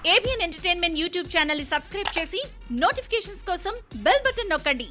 ABN entertainment YouTube channel ని subscribe చేసి notifications కోసం బెల్ బటన్ నొక్కండి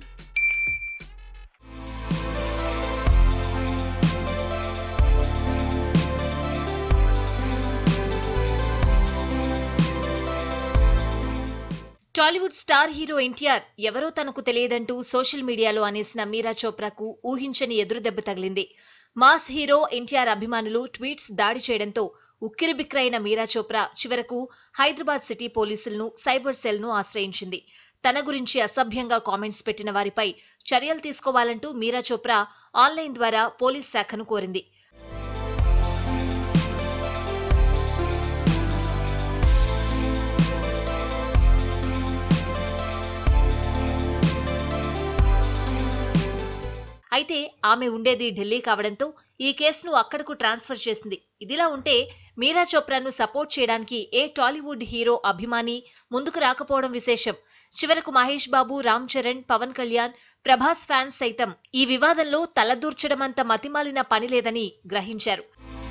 టాలీవుడ్ స్టార్ హీరో ఎన్టీఆర్ ఎవరో తనకు తెలియదంటూ సోషల్ మీడియాలో అనేసిన మీరా చోప్రాకు ఊహించని ఎదురుదెబ్బ తగిలింది మాస్ హీరో ఎన్టీఆర్ అభిమానులు ట్వీట్స్ దాడి చేయడంతో ఉక్కిరిబిక్రైన మీరా చోప్రా చివరకు హైదరాబాద్ సిటీ పోలీసులను సైబర్ సెల్ ను ఆశ్రయించింది తన గురించి అసభ్యంగా కామెంట్స్ పెట్టిన వారిపై చర్యలు తీసుకోవాలంటూ మీరా చోప్రా ఆన్లైన్ ద్వారా పోలీస్ శాఖను కోరింది అయితే ఆమె ఉండేది ఢిల్లీ కావడంతో ఈ కేసును అక్కడకు ట్రాన్స్ఫర్ చేసింది ఇదిలా ఉంటే మీరా చోప్రాను సపోర్ట్ చేయడానికి ఏ టాలీవుడ్ హీరో అభిమాని ముందుకు రాకపోవడం విశేషం చివరకు మహేష్ బాబు రామ్ చరణ్ పవన్ కళ్యాణ్ ప్రభాస్ ఫ్యాన్స్ సైతం ఈ వివాదంలో తలదూర్చడమంత మతిమాలిన పని లేదని గ్రహించారు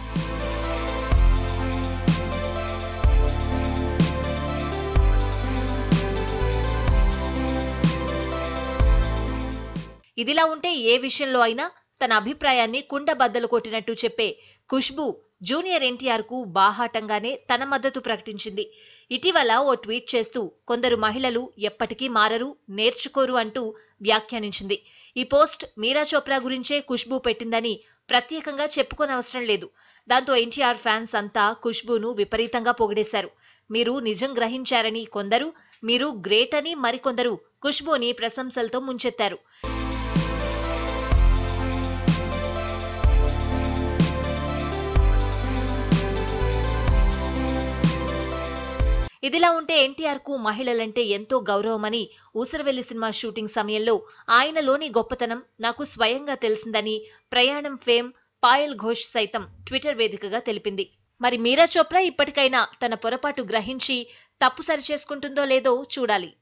ఇదిలా ఉంటే ఏ విషయంలో అయినా తన అభిప్రాయాన్ని కుండబద్దలు కొట్టినట్టు చెప్పే ఖుష్బు జూనియర్ ఎన్టీఆర్ కు బాహాటంగానే తన మద్దతు ప్రకటించింది ఇటీవల ఓ ట్వీట్ చేస్తూ కొందరు మహిళలు ఎప్పటికీ మారరు నేర్చుకోరు అంటూ వ్యాఖ్యానించింది ఈ పోస్ట్ మీరా చోప్రా గురించే ఖుష్బు పెట్టిందని ప్రత్యేకంగా చెప్పుకోనవసరం లేదు దాంతో ఎన్టీఆర్ ఫ్యాన్స్ అంతా ఖుష్బును విపరీతంగా పొగిడేశారు మీరు నిజం గ్రహించారని కొందరు మీరు గ్రేట్ అని మరికొందరు ఖుష్బుని ప్రశంసలతో ముంచెత్తారు ఇదిలా ఉంటే ఎన్టీఆర్ కు మహిళలంటే ఎంతో గౌరవమని ఊసరవెల్లి సినిమా షూటింగ్ సమయంలో ఆయనలోని గొప్పతనం నాకు స్వయంగా తెలిసిందని ప్రయాణం ఫేమ్ పాయల్ ఘోష్ సైతం ట్విట్టర్ వేదికగా తెలిపింది మరి మీరా చోప్రా ఇప్పటికైనా తన పొరపాటు గ్రహించి తప్పు సరిచేసుకుంటుందో లేదో చూడాలి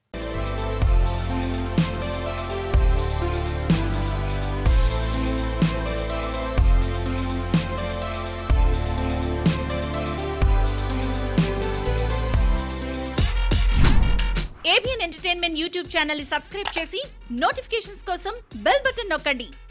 ఏబిఎన్ ఎంటర్టైన్మెంట్ యూట్యూబ్ ఛానల్ ని సబ్స్క్రైబ్ చేసి నోటిఫికేషన్స్ కోసం బెల్ బటన్ నొక్కండి